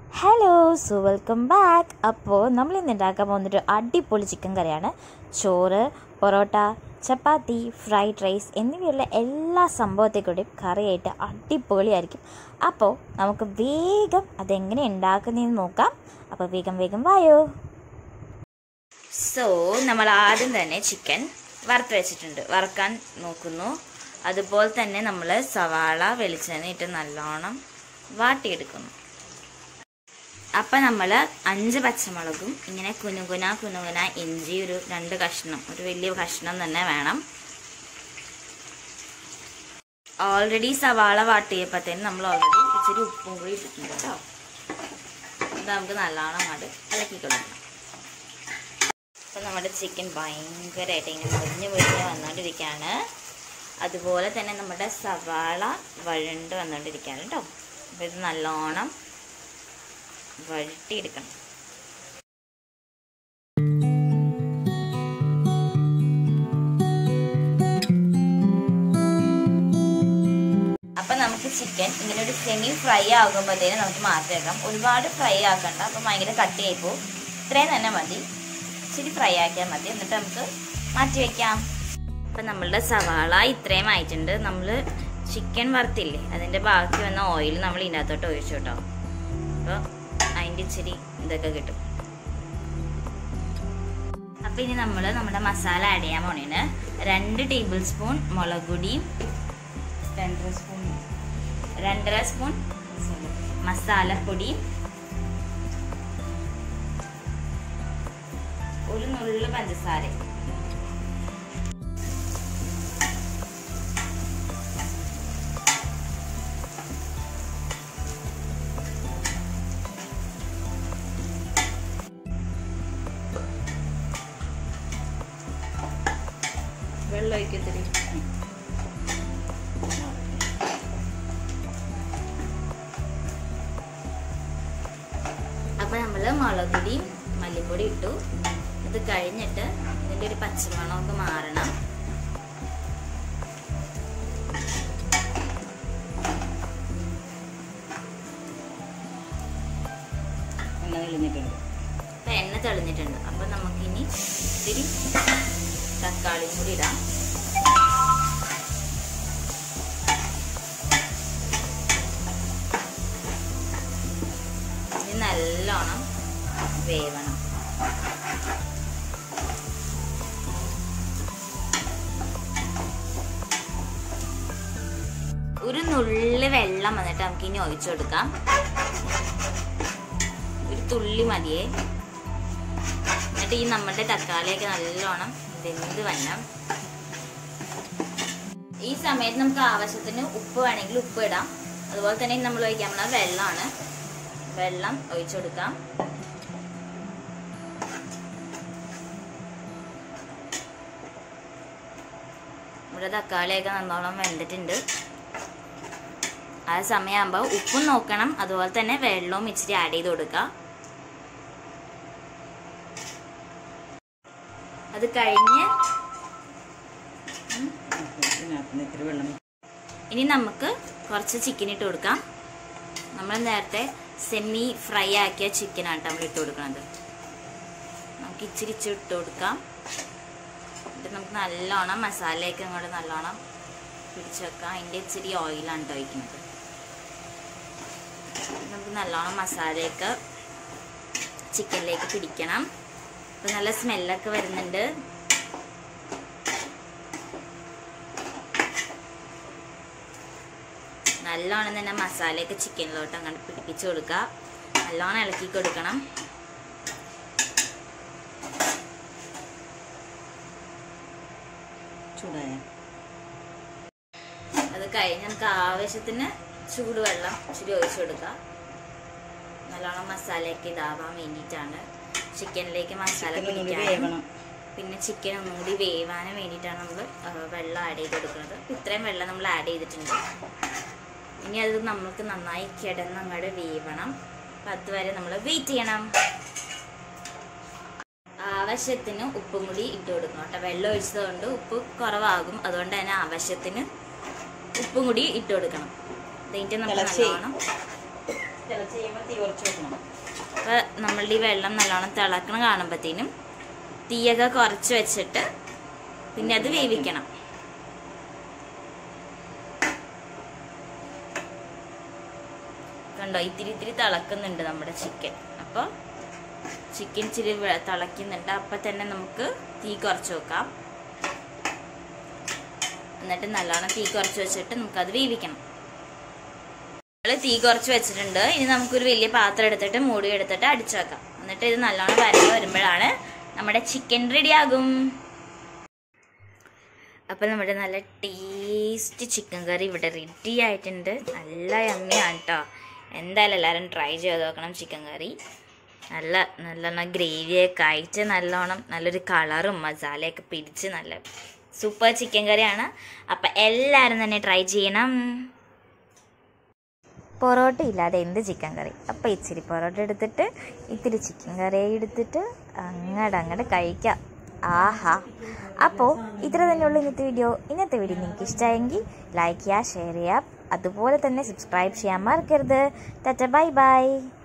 hello so welcome back അപ്പോൾ നമ്മൾ ഇന്ന് ഉണ്ടാക്കാൻ പോകുന്നൊരു അടിപൊളി ചിക്കൻ കറിയാണ് ചോറ് പൊറോട്ട ചപ്പാത്തി ഫ്രൈഡ് റൈസ് എന്നിവയുള്ള എല്ലാ സംഭവത്തെക്കൂടെയും കറിയായിട്ട് അടിപൊളിയായിരിക്കും അപ്പോൾ നമുക്ക് വേഗം അതെങ്ങനെ ഉണ്ടാക്കുന്നതെന്ന് നോക്കാം അപ്പോൾ വേഗം വേഗം വായോ സോ നമ്മൾ ആദ്യം തന്നെ ചിക്കൻ വറുത്ത് വെച്ചിട്ടുണ്ട് വറുക്കാൻ നോക്കുന്നു അതുപോലെ തന്നെ നമ്മൾ സവാള വെളിച്ചെണ്ണ ഇട്ട് നല്ലോണം വാട്ടിയെടുക്കുന്നു അപ്പം നമ്മൾ അഞ്ച് പച്ചമുളകും ഇങ്ങനെ കുനുകുന കുനുകുന ഇഞ്ചി ഒരു രണ്ട് കഷ്ണം ഒരു വലിയ കഷ്ണം തന്നെ വേണം ഓൾറെഡി സവാള വാട്ടിയപ്പോഴത്തേനും നമ്മൾ ഓൾറെഡി ഇച്ചിരി ഉപ്പും കൂടി ഇട്ടിട്ടുണ്ട് കേട്ടോ ഇത് നമുക്ക് നല്ലോണം അങ്ങോട്ട് ഇളക്കി കൊടുക്കണം അപ്പം നമ്മുടെ ചിക്കൻ ഭയങ്കരമായിട്ട് ഇങ്ങനെ മുരിഞ്ഞ് മുരിഞ്ഞ് വന്നുകൊണ്ടിരിക്കുകയാണ് അതുപോലെ തന്നെ നമ്മുടെ സവാള വഴണ്ട് വന്നുകൊണ്ടിരിക്കുകയാണ് കേട്ടോ അപ്പോൾ ഇത് നല്ലോണം വഴട്ടിയെടുക്കണം അപ്പം നമുക്ക് ചിക്കൻ ഇങ്ങനെ ഒരു സെമി ഫ്രൈ ആകുമ്പോഴത്തേനും നമുക്ക് മാറ്റി വെക്കാം ഒരുപാട് ഫ്രൈ ആക്കണ്ട അപ്പം ഭയങ്കര കട്ടിയായി പോകും ഇത്രയും തന്നെ മതി ഇച്ചിരി ഫ്രൈ ആക്കിയാൽ മതി എന്നിട്ട് നമുക്ക് മാറ്റി വെക്കാം അപ്പം നമ്മളുടെ സവാള ഇത്രയും ആയിട്ടുണ്ട് നമ്മൾ ചിക്കൻ വറുത്തില്ലേ അതിൻ്റെ ബാക്കി വന്ന ഓയിൽ നമ്മൾ ഇതിനകത്തോട്ട് ഒഴിച്ചു കേട്ടോ അപ്പോൾ അതിൻ്റെ ഇച്ചിരി ഇതൊക്കെ കിട്ടും അപ്പോൾ ഇനി നമ്മൾ നമ്മുടെ മസാല ആഡ് ചെയ്യാൻ പോണേന് രണ്ട് ടേബിൾ സ്പൂൺ മുളക് പൊടിയും രണ്ടര സ്പൂൺ രണ്ടര സ്പൂൺ മസാലപ്പൊടിയും ഒരു നുള്ളു പഞ്ചസാര വെള്ളം ഒഴിക്കത്തിരി അപ്പോൾ നമ്മൾ മുളക് പൊടിയും മല്ലിപ്പൊടി ഇട്ടു ഇത് കഴിഞ്ഞിട്ട് ഇതിൻ്റെ ഒരു പച്ചമണമൊക്കെ മാറണം എണ്ണ തെളിഞ്ഞിട്ടുണ്ട് അപ്പം എണ്ണ തെളിഞ്ഞിട്ടുണ്ട് അപ്പം നമുക്കിനി ഇത്തിരി തക്കാളിയും കൂടി ഇടാം ഇനി നല്ലോണം വേവണം ഒരു നുള്ളി വെള്ളം വന്നിട്ട് നമുക്ക് ഇനി ഒഴിച്ചു കൊടുക്കാം ഒരു തുള്ളി മതിയേ എന്നിട്ട് ഈ നമ്മുടെ തക്കാളിയൊക്കെ നല്ലോണം വെന്ത് വരണം ഈ സമയത്ത് നമുക്ക് ആവശ്യത്തിന് ഉപ്പ് വേണമെങ്കിൽ ഉപ്പ് ഇടാം അതുപോലെ തന്നെ നമ്മൾ ഒഴിക്കാൻ പോകുന്ന വെള്ളമാണ് വെള്ളം ഒഴിച്ചു കൊടുക്കാം ഇവിടെ തക്കാളിയൊക്കെ നല്ലോണം വെന്തിട്ടുണ്ട് ആ സമയമാകുമ്പോൾ ഉപ്പും നോക്കണം അതുപോലെ തന്നെ വെള്ളവും ഇച്ചിരി ആഡ് ചെയ്ത് കൊടുക്കുക അത് കഴിഞ്ഞ് ഇതിനകത്ത് നിന്ന് ഇത്തിരി വെള്ളം ഇനി നമുക്ക് കുറച്ച് ചിക്കൻ ഇട്ട് കൊടുക്കാം നമ്മൾ നേരത്തെ സെമി ഫ്രൈ ആക്കിയ ചിക്കനാണ് നമ്മൾ ഇട്ട് കൊടുക്കുന്നത് നമുക്ക് ഇച്ചിരി ഇച്ചിരി ഇട്ട് കൊടുക്കാം എന്നിട്ട് നമുക്ക് നല്ലോണം മസാലയൊക്കെ അങ്ങോട്ട് നല്ലോണം പിടിച്ച് വെക്കാം അതിൻ്റെ ഇച്ചിരി ഓയിലാണ് കേട്ടോ ഒഴിക്കുന്നത് നമുക്ക് നല്ലോണം മസാലയൊക്കെ ചിക്കനിലേക്ക് പിടിക്കണം ഇപ്പം നല്ല സ്മെല്ലൊക്കെ വരുന്നുണ്ട് നല്ലോണം തന്നെ മസാലയൊക്കെ ചിക്കനിലോട്ട് അങ്ങോട്ട് പിടിപ്പിച്ച് കൊടുക്കുക നല്ലോണം ഇളക്കി കൊടുക്കണം ചൂടായ അത് കഴിഞ്ഞ് നമുക്ക് ആവശ്യത്തിന് ചൂടുവെള്ളം ഇച്ചിരി ഒഴിച്ചു കൊടുക്കുക നല്ലോണം മസാലയൊക്കെ ഇതാവാൻ വേണ്ടിയിട്ടാണ് ചിക്കനിലേക്ക് മസാല ചിക്കൻ ഒന്നുകൂടി പിടിക്കാനും വേവണം പിന്നെ ചിക്കൻ ഒന്നുകൂടി വേവാനും വേണ്ടിയിട്ടാണ് നമ്മൾ വെള്ളം ആഡ് ചെയ്ത് കൊടുക്കുന്നത് അപ്പോൾ ഇത്രയും വെള്ളം നമ്മൾ ആഡ് ചെയ്തിട്ടുണ്ട് ഇനി അത് നമുക്ക് നന്നായി കിടന്ന് അങ്ങോട്ട് വേവണം അപ്പം അതുവരെ നമ്മൾ വെയിറ്റ് ചെയ്യണം ആവശ്യത്തിന് ഉപ്പും കൂടി ഇട്ട് കൊടുക്കണം കേട്ടോ വെള്ളം ഒഴിച്ചത് കൊണ്ട് ഉപ്പ് കുറവാകും അതുകൊണ്ട് തന്നെ ആവശ്യത്തിന് ഉപ്പും കൂടി ഇട്ട് കൊടുക്കണം എന്നിട്ട് നമുക്ക് തിളച്ച് നല്ലോണം തിളച്ച് കഴിയുമ്പോൾ തീ കുറച്ച് വെക്കണം അപ്പോൾ നമ്മളുടെ ഈ വെള്ളം നല്ലോണം തിളക്കണം കാണുമ്പോഴത്തേനും തീയൊക്കെ കുറച്ച് വെച്ചിട്ട് പിന്നെ അത് വേവിക്കണം കണ്ടോ ഇത്തിരി ഇത്തിരി തിളക്കുന്നുണ്ട് നമ്മുടെ ചിക്കൻ അപ്പോൾ ചിക്കൻ ഇച്ചിരി വെ- തിളയ്ക്കുന്നുണ്ട് അപ്പം തന്നെ നമുക്ക് തീ കുറച്ച് വെക്കാം എന്നിട്ട് നല്ലോണം തീ കുറച്ച് വെച്ചിട്ട് നമുക്കത് വേവിക്കണം നമ്മൾ തീ കുറച്ച് വെച്ചിട്ടുണ്ട് ഇനി നമുക്കൊരു വലിയ പാത്രം എടുത്തിട്ട് മൂടി എടുത്തിട്ട് അടിച്ചു വെക്കാം എന്നിട്ട് ഇത് നല്ലോണം വരഞ്ഞ് വരുമ്പോഴാണ് നമ്മുടെ ചിക്കൻ റെഡി ആകും അപ്പം നമ്മുടെ നല്ല ടേസ്റ്റ് ചിക്കൻ കറി ഇവിടെ റെഡി ആയിട്ടുണ്ട് നല്ല യമ്മിയാണ് കേട്ടോ എന്തായാലും എല്ലാവരും ട്രൈ ചെയ്ത് നോക്കണം ചിക്കൻ കറി നല്ല നല്ലോണം ഗ്രേവിയൊക്കെ ആയിട്ട് നല്ലോണം നല്ലൊരു കളറും മസാലയൊക്കെ പിടിച്ച് നല്ല സൂപ്പർ ചിക്കൻ കറിയാണ് അപ്പം എല്ലാവരും തന്നെ ട്രൈ ചെയ്യണം പൊറോട്ട ഇല്ലാതെ എന്ത് ചിക്കൻ കറി അപ്പം ഇച്ചിരി പൊറോട്ട എടുത്തിട്ട് ഇത്തിരി ചിക്കൻ കറി എടുത്തിട്ട് അങ്ങോട്ട് അങ്ങോട്ട് കഴിക്കാം ആഹാ അപ്പോൾ ഇത്ര തന്നെയുള്ള ഇന്നത്തെ വീഡിയോ ഇന്നത്തെ വീഡിയോ നിങ്ങൾക്ക് ഇഷ്ടമായെങ്കിൽ ലൈക്ക് ചെയ്യുക ഷെയർ ചെയ്യുക അതുപോലെ തന്നെ സബ്സ്ക്രൈബ് ചെയ്യാൻ മറക്കരുത് ടാറ്റ ബൈ ബൈ